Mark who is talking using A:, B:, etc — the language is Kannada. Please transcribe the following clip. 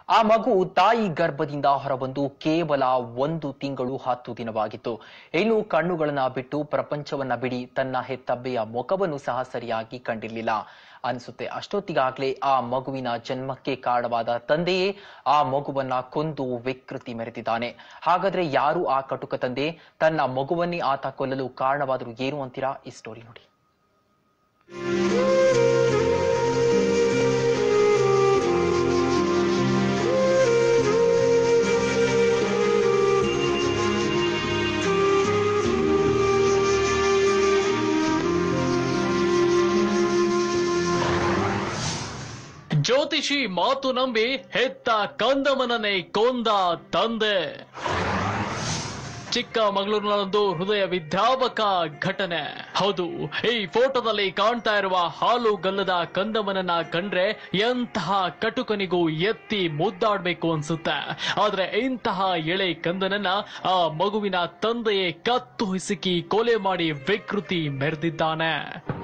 A: ಆ ಮಗು ತಾಯಿ ಗರ್ಭದಿಂದ ಹೊರಬಂದು ಕೇವಲ ಒಂದು ತಿಂಗಳು ಹತ್ತು ದಿನವಾಗಿತ್ತು ಇನ್ನು ಕಣ್ಣುಗಳನ್ನ ಬಿಟ್ಟು ಪ್ರಪಂಚವನ್ನ ಬಿಡಿ ತನ್ನ ಹೆತ್ತಬ್ಬೆಯ ಮುಖವನ್ನು ಸಹ ಸರಿಯಾಗಿ ಕಂಡಿರಲಿಲ್ಲ ಅನಿಸುತ್ತೆ ಅಷ್ಟೊತ್ತಿಗಾಗ್ಲೇ ಆ ಮಗುವಿನ ಜನ್ಮಕ್ಕೆ ಕಾರಣವಾದ ತಂದೆಯೇ ಆ ಮಗುವನ್ನ ಕೊಂದು ವಿಕೃತಿ ಮೆರೆದಿದ್ದಾನೆ ಹಾಗಾದ್ರೆ ಯಾರು ಆ ಕಟುಕ ತಂದೆ ತನ್ನ ಮಗುವನ್ನೇ ಆತ ಕೊಲ್ಲಲು ಕಾರಣವಾದರೂ ಏನು ಅಂತೀರಾ ಈ ಸ್ಟೋರಿ ನೋಡಿ
B: ಜ್ಯೋತಿಷಿ ಮಾತು ನಂಬಿ ಹೆತ್ತ ಕಂದಮನನೆ ಕೊಂದ ತಂದೆ ಚಿಕ್ಕಮಗಳೂರಿನಲ್ಲೊಂದು ಹೃದಯ ವಿದ್ರಾವಕ ಘಟನೆ ಹೌದು ಈ ಫೋಟೋದಲ್ಲಿ ಕಾಣ್ತಾ ಇರುವ ಹಾಲು ಗಲ್ಲದ ಕಂದಮನನ್ನ ಕಂಡ್ರೆ ಎಂತಹ ಕಟುಕನಿಗೂ ಎತ್ತಿ ಮುದ್ದಾಡ್ಬೇಕು ಅನ್ಸುತ್ತೆ ಆದ್ರೆ ಇಂತಹ ಎಳೆ ಕಂದನನ್ನ ಆ ಮಗುವಿನ ತಂದೆಯೇ ಕತ್ತು ಹಿಸುಕಿ ಕೊಲೆ ಮಾಡಿ ವಿಕೃತಿ ಮೆರೆದಿದ್ದಾನೆ